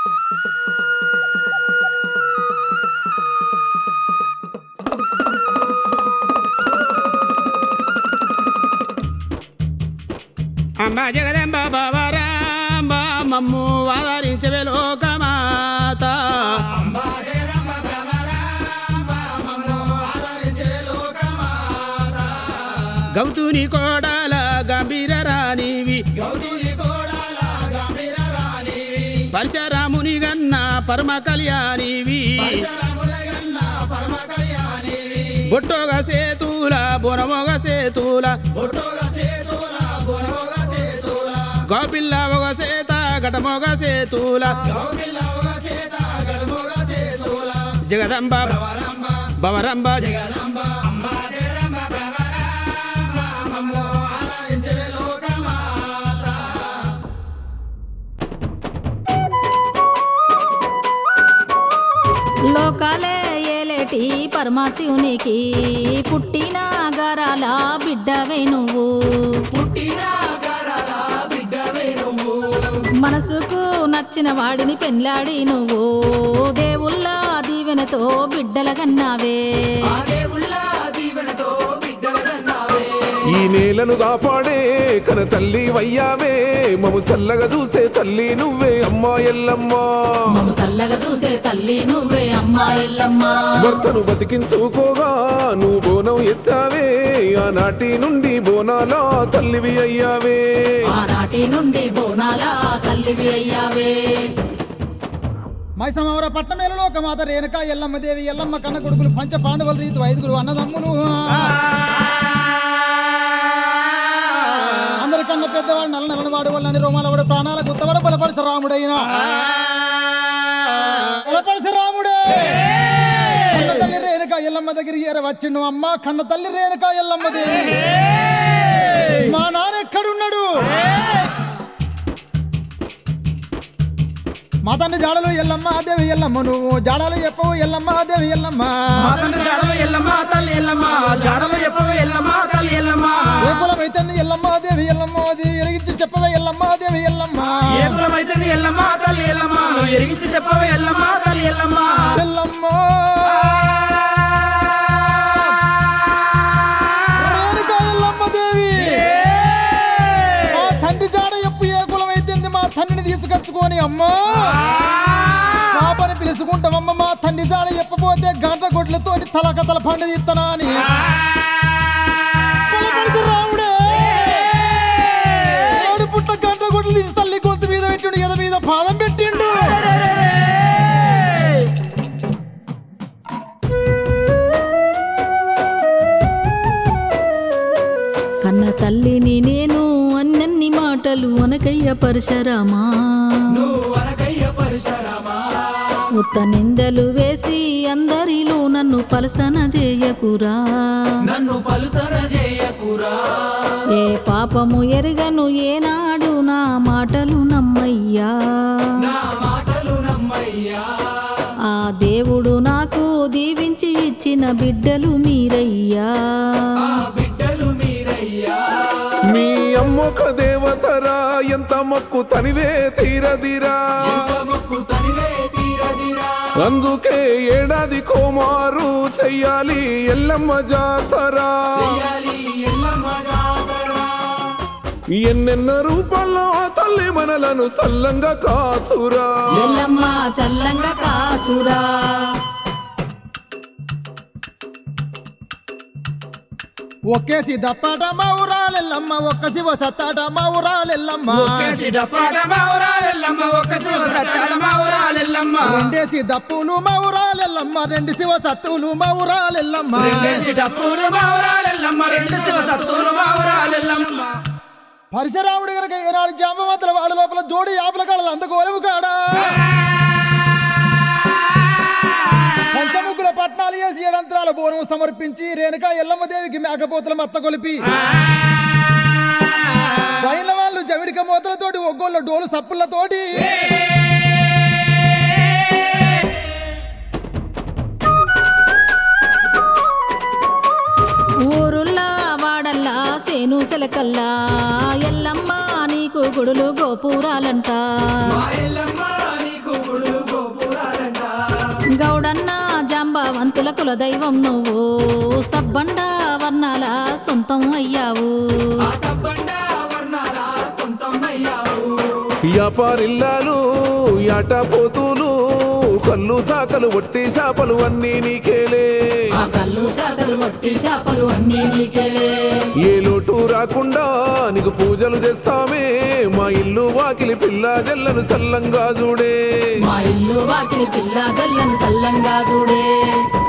అమ్మ జగదంబ బాబరాంబ మమ్ము ఆదరించవే లోకమాత గౌతుని కోడాల గంభీర రానివి పరశురాముని గన్న పరమ కళ్యాణివి బొట్టోగ సేతుల బొనమొగ సేతుల గోపిల్ల ఒక సేత గటమొగ సేతుల జగదంబ భవరంబ లోకాలే ఏలేటి పరమశివునికి పుట్టిన గరాల బిడ్డవే నువ్వు మనసుకు నచ్చిన వాడిని పెండ్లాడి నువ్వు దేవుళ్ళ దీవెనతో బిడ్డల కన్నావే ఈ నేలను కాపాడే కన తల్లి వయ్యావే మము చల్లగా చూసే తల్లి నువ్వే అమ్మా ఎల్లమ్మా మమ్ము చల్లగా చూసే తల్లి నువ్వే అమ్మా ఎల్లమ్మ భర్తను బతికించుకోగా నువ్వు బోనం ఎత్తావే ఆనాటి నుండి బోనాల తల్లివి అయ్యావే ఆనాటి నుండి బోనాల తల్లివి అయ్యావే మైసమవర పట్టమేలలో ఒక మాత రేణుక ఎల్లమ్మ దేవి ఎల్లమ్మ కన్న కొడుకులు పంచ పాండవుల రీతు ఐదుగురు అన్నదమ్ములు అందరికన్నా పెద్దవాడు నల్ల నల్లవాడు వల్లని రోమాలవాడు ప్రాణాల గుత్తవాడు బలపడిస రాముడైన బలపడిస రాముడే కన్న తల్లి రేణుక ఎల్లమ్మ దగ్గరికి ఏర వచ్చిండు అమ్మ కన్న తల్లి రేణుక ఎల్లమ్మ దేవి మా నాన్న ఎక్కడున్నాడు మా తండ్రి జాడలు ఎల్లమ్మ దేవి ఎల్లమ్మ నువ్వు జాడలు చెప్పవు ఎల్లమ్మ దేవి ఎల్లమ్మ జాడలు ఎల్లమ్మ తల్లి ఎల్లమ్మ జాడలు చెప్పవే ఎల్లమ్మ తల్లి ఎల్లమ్మ ఏ కులమైతే ఎల్లమ్మ దేవి ఎల్లమ్మ అది ఎరిగించి చెప్పవే ఎల్లమ్మ దేవి ఎల్లమ్మ ఏ కులమైతే ఎల్లమ్మ తల్లి ఎల్లమ్మ నువ్వు ఎరిగించి చెప్పవే ఎల్లమ్మ తల్లి ఎల్లమ్మ ఎల్లమ్మ రేణుక ఎల్లమ్మ దేవి మా తండ్రి జాడ ఎప్పు ఏ కులమైతే మా తండ్రిని తీసుకొచ్చుకొని అమ్మా పాపని పిలుచుకుంటామమ్మ మా తండ్రి జాడ చెప్పపోతే గంట గొడ్లతో తలక తల పండుగ ఇత్తనా అని బలపడిసి రాముడే ఏడు పుట్ల గంట గొడ్లు తీసి తల్లి గొంతు మీద పెట్టిండు ఎద మీద పాదం పెట్టిండు కన్న తల్లిని నేను అన్నన్ని మాటలు అనకయ్య పరశరామా ఉత్త నిందలు వేసి అందరిలో నన్ను పలసన చేయకురా నన్ను పలుసన చేయకురా ఏ పాపము ఎరగను ఏనాడు నా మాటలు నమ్మయ్యా నా మాటలు నమ్మయ్యా ఆ దేవుడు నాకు దీవించి ఇచ్చిన బిడ్డలు మీరయ్యా ఆ బిడ్డలు మీరయ్యా మీ అమ్మొక దేవతరా ఎంత మొక్కు తనివే తీరదిరా ఎంత మొక్కు తనివే తీరదిరా అందుకే ఏడాది కోమారు చెయ్యాలి ఎల్లమ్మ జాతరా చెయ్యాలి ఎల్లమ్మ జాతర ఎన్నెన్న రూపాల్లో ఆ తల్లి మనలను సల్లంగా కాచురా ఎల్లమ్మ చల్లంగా కాచురా ఒక్కేసి దప్పాట మా ఊరాలెల్లమ్మ ఒక్క శివ సత్తాట మా ఊరాలెల్లమ్మ ఒక్కేసి డప్పాట మా ఊరాలెల్లమ్మ ఒక్క శివ సత్యాల మా ఊరాలెల్లమ్మ రెండేసి దప్పులు మా ఊరాలెల్లమ్మ రెండు శివ సత్తులు మా ఊరాలెల్లమ్మ రెండేసి డప్పులు మా ఊరాలెల్లమ్మ రెండు శివ సత్తులు మా ఊరాలెల్లమ్మ పరశురాముడి గనక ఏనాడు జాంబవంతుల వాడి లోపల జోడి యాపల కాడలు అందగోలము కాడా పంచముగ్గుల పట్నాలు వేసి ఏడంతరాల బోనం సమర్పించి రేణుక ఎల్లమ్మ దేవికి మేకపోతుల మత్త కొలిపి పైన వాళ్ళు జమిడిక మూతలతోటి ఒగ్గోళ్ళ డోలు సప్పులతోటి ఊరుల్లా వాడల్లా సేను సెలకల్లా ఎల్లమ్మ నీకు గుడులు గోపురాలంట మా ఎల్లమ్మ నీకు గుడు పంతుల కుల దైవం నువ్వు సబ్బండ వర్ణాల సొంతం అయ్యావు ఆ సబ్బండ వర్ణాల సొంతం అయ్యావు వ్యాపారిల్లాలు యాట పోతులు కళ్ళు సాకలు ఒట్టి చేపలు అన్నీ నీకేలే ఆ కళ్ళు శాఖలు వట్టి చేపలు అన్నీ నీకెలే ఏ లోటు రాకుండా నీకు పూజలు చేస్తామే మా ఇల్లు వాకిలి పిల్ల జల్లను సల్లంగా చూడే మా ఇల్లు వాకిలి పిల్ల జల్లను సల్లంగా చూడే